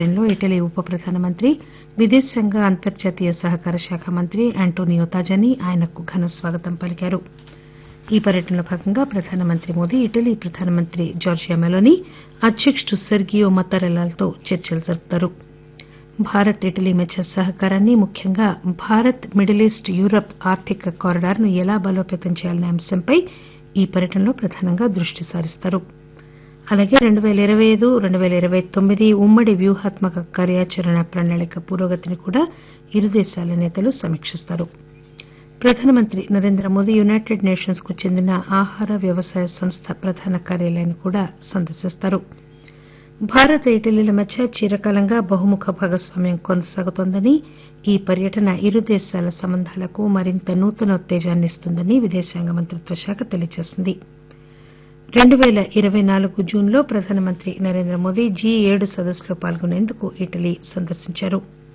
లో ఇటలీ ఉప ప్రధానమంత్రి విదేశాంగ అంతర్జాతీయ సహకార శాఖ మంత్రి ఆంటోనియో తాజాని ఆయనకు ఘన స్వాగతం పలికారు ఈ పర్యటనలో భాగంగా ప్రధానమంత్రి మోదీ ఇటలీ ప్రధానమంత్రి జార్జియా మెలోనీ అధ్యకుడు సెర్గియో మత్తారెల్లాలతో చర్చలు జరుపుతారు భారత్ ఇటలీ మధ్య సహకారాన్ని ముఖ్యంగా భారత్ మిడిల్ ఈస్ట్ యూరప్ ఆర్థిక కారిడార్ ను ఎలా బలోపేతం చేయాలనే అంశంపై ఈ పర్యటనలో ప్రధానంగా దృష్టి సారిస్తారు అలాగే రెండు పేల ఇరవై ఐదు రెండు పేల ఇరవై తొమ్మిది ఉమ్మడి వ్యూహాత్మక కార్యాచరణ ప్రణాళిక పురోగతిని కూడా ఇరు దేశాల నేతలు సమీకిస్తారు ప్రధానమంత్రి నరేంద్ర మోదీ యునైటెడ్ నేషన్స్ కు చెందిన ఆహార వ్యవసాయ సంస్థ ప్రధాన కార్యాలయాన్ని కూడా సందర్శిస్తారు భారత్ ఇటలీల మధ్య చిరకాలంగా బహుముఖ భాగస్వామ్యం కొనసాగుతోందని ఈ పర్యటన ఇరు దేశాల సంబంధాలకు మరింత నూతనోత్తేజాన్ని ఇస్తుందని విదేశాంగ మంత్రిత్వ శాఖ తెలియజేసింది రెండు పేల ఇరవై నాలుగు జూన్ లో ప్రధానమంత్రి నరేంద్ర మోదీ జి ఏడు సదస్సులో పాల్గొనేందుకు ఇటలీ సందర్శించారు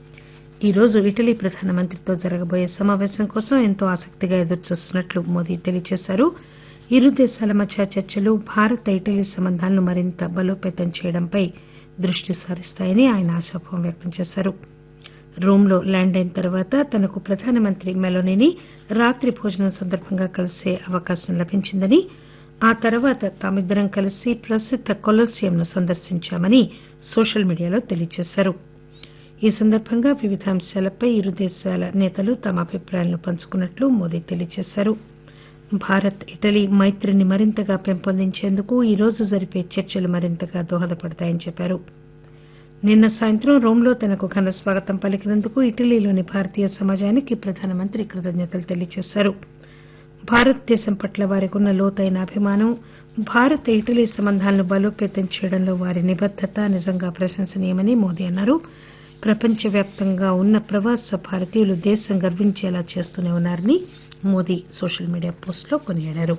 ఈ రోజు ఇటలీ ప్రధానమంత్రితో జరగబోయే సమాపేశం కోసం ఎంతో ఆసక్తిగా ఎదురుచూస్తున్నట్లు మోదీ తెలియజేశారు ఇరు దేశాల మధ్య చర్చలు భారత్ ఇటలీ సంబంధాలను మరింత బలోపేతం చేయడంపై దృష్టి సారిస్తాయని ఆయన ఆశాభావం వ్యక్తం చేశారు రోమ్ లో ల్యాండ్ అయిన తర్వాత తనకు ప్రధానమంత్రి మెలోనీని రాత్రి భోజనం సందర్భంగా కలిసే అవకాశం లభించిందని ఆ తర్వాత తామిద్దరం కలిసి ప్రసిద్ద కొలోసియంను సందర్శించామని సోషల్ మీడియాలో తెలియజేశారు ఈ సందర్భంగా వివిధ అంశాలపై ఇరు దేశాల నేతలు తమ అభిప్రాయాలను పంచుకున్నట్లు మోదీ తెలియజేశారు భారత్ ఇటలీ మైత్రిని మరింతగా పెంపొందించేందుకు ఈ రోజు జరిపే చర్చలు మరింతగా దోహదపడతాయని చెప్పారు నిన్న సాయంత్రం రోమ్లో తనకు ఘన స్వాగతం పలికినందుకు ఇటలీలోని భారతీయ సమాజానికి ప్రధానమంత్రి కృతజ్ఞతలు తెలియజేశారు భారతదేశం పట్ల వారికున్న లోతైన అభిమానం భారత్ ఇటలీ సంబంధాలను బలోపేతం చేయడంలో వారి నిబద్దత నిజంగా ప్రశంసనీయమని మోదీ అన్నారు ప్రపంచవ్యాప్తంగా ఉన్న ప్రవాస భారతీయులు దేశం గర్వించేలా చేస్తూనే ఉన్నారని మోదీ సోషల్ మీడియా పోస్టులో కొనియాడారు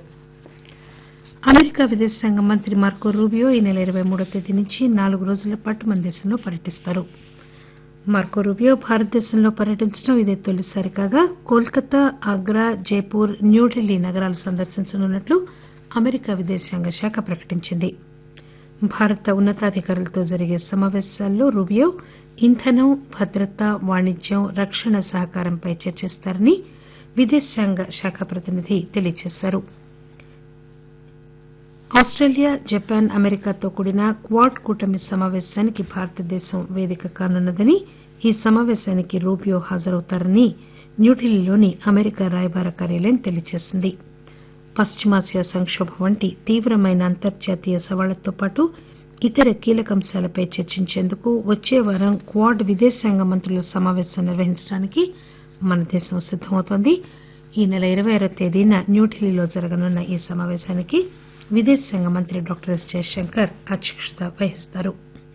అమెరికా విదేశాంగ మంత్రి మార్కో రూబియో ఈ నెల ఇరవై మూడో తేదీ నుంచి నాలుగు రోజుల పాటు మన దేశంలో పర్యటిస్తారు మార్కో రూబియో భారతదేశంలో పర్యటించడం ఇదే తొలిసారి కాగా కోల్కతా ఆగ్రా జైపూర్ న్యూఢిల్లీ నగరాలు సందర్శించనున్నట్లు అమెరికా విదేశాంగ శాఖ ప్రకటించింది భారత ఉన్నతాధికారులతో జరిగే సమాపేశాల్లో రూబియో ఇంధనం భద్రత వాణిజ్యం రక్షణ సహకారంపై చర్చిస్తారని విదేశాంగ శాఖ ప్రతినిధి తెలియజేశారు ఆస్టేలియా జపాన్ అమెరికాతో కూడిన క్వాడ్ కూటమి సమాపేశానికి భారతదేశం వేదిక కానున్నదని ఈ సమాపేశానికి రూబియో హాజరవుతారని న్యూఢిల్లీలోని అమెరికా రాయబార కార్యాలయం తెలియజేసింది పశ్చిమాసియా సంకోభం వంటి తీవ్రమైన అంతర్జాతీయ సవాళ్లతో పాటు ఇతర కీలక అంశాలపై చర్చించేందుకు వచ్చే వారం క్వాడ్ విదేశాంగ మంత్రుల సమాపేశం నిర్వహించడానికి మన దేశం సిద్దమవుతోంది ఈ నెల ఇరవై ఆరో తేదీన న్యూఢిల్లీలో జరగనున్న ఈ సమాపేశానికి విదేశాంగ మంత్రి డాక్టర్ ఎస్ జయశంకర్ అధ్యక్షత వహిస్తారు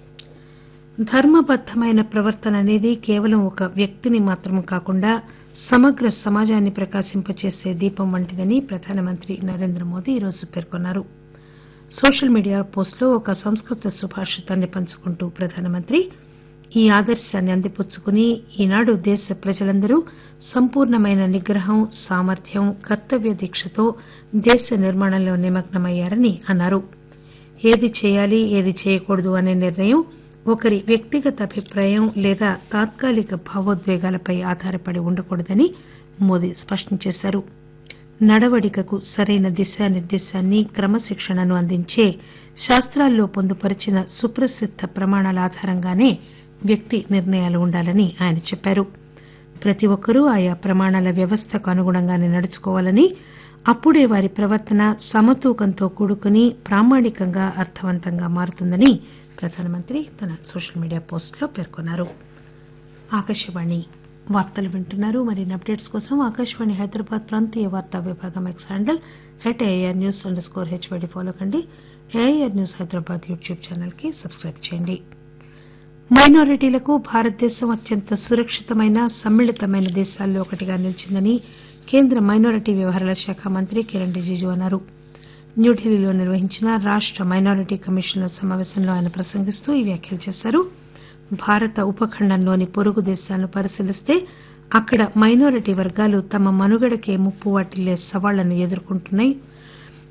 ధర్మబద్దమైన ప్రవర్తన అనేది కేవలం ఒక వ్యక్తిని మాత్రం కాకుండా సమగ్ర సమాజాన్ని ప్రకాశింపచేసే దీపం వంటిదని ప్రధానమంత్రి నరేంద్ర మోదీ ఈరోజు పేర్కొన్నారు సోషల్ మీడియా పోస్టులో ఒక సంస్కృత సుభాషితాన్ని పంచుకుంటూ ప్రధానమంత్రి ఈ ఆదర్శాన్ని అందిపుచ్చుకుని ఈనాడు దేశ ప్రజలందరూ సంపూర్ణమైన నిగ్రహం సామర్థ్యం కర్తవ్య దీక్షతో దేశ నిర్మాణంలో నిమగ్నమయ్యారని అన్నారు ఏది చేయాలి ఏది చేయకూడదు అనే నిర్ణయం ఒకరి వ్యక్తిగత అభిప్రాయం లేదా తాత్కాలిక భావోద్వేగాలపై ఆధారపడి ఉండకూడదని మోదీ స్పష్టం చేశారు నడవడికకు సరైన దిశానిర్దేశాన్ని క్రమశిక్షణను అందించే శాస్తాల్లో పొందుపరిచిన సుప్రసిద్ద ప్రమాణాల ఆధారంగానే వ్యక్తి నిర్ణయాలు ఉండాలని ఆయన చెప్పారు ప్రతి ఒక్కరూ ఆయా ప్రమాణాల వ్యవస్థకు అనుగుణంగానే నడుచుకోవాలని అప్పుడే వారి ప్రవర్తన సమతూకంతో కూడుకుని ప్రామాణికంగా అర్థవంతంగా మారుతుందని ప్రధానమంత్రి తన సోషల్ మీడియా పోస్టులో పేర్కొన్నారు ఆకాశవాణి వార్తలు వింటున్నారు మరిన్ని అప్డేట్స్ కోసం ఆకాశవాణి హైదరాబాద్ ప్రాంతీయ వార్తా విభాగం ఎక్స్ హ్యాండిల్ హెట్ AR news under score HYD follow కండి AR news Hyderabad YouTube channel కి సబ్స్క్రైబ్ చేయండి మైనారిటీలకు భారతదేశం అత్యంత సురక్షితమైన సమ్మిళితమైన దేశాల్లో ఒకటిగా నిలిచిందని కేంద్ర మైనారిటీ వ్యవహారాల శాఖ మంత్రి కిరణ్ రిజిజు అన్నారు న్యూఢిల్లీలో నిర్వహించిన రాష్ట మైనారిటీ కమిషన్ల సమాపేశంలో ఆయన ప్రసంగిస్తూ ఈ వ్యాఖ్యలు చేశారు భారత ఉపఖండంలోని పొరుగు దేశాలను పరిశీలిస్తే అక్కడ మైనారిటీ వర్గాలు తమ మనుగడకే ముప్పు వాటిల్లే సవాళ్లను ఎదుర్కొంటున్నాయి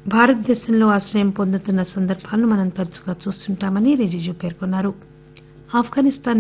భారతదేశంలో ఆశ్రయం పొందుతున్న సందర్భాలను మనం తరచుగా చూస్తుంటామని రిజిజు పేర్కొన్నారు ఆఫ్ఘనిస్తాన్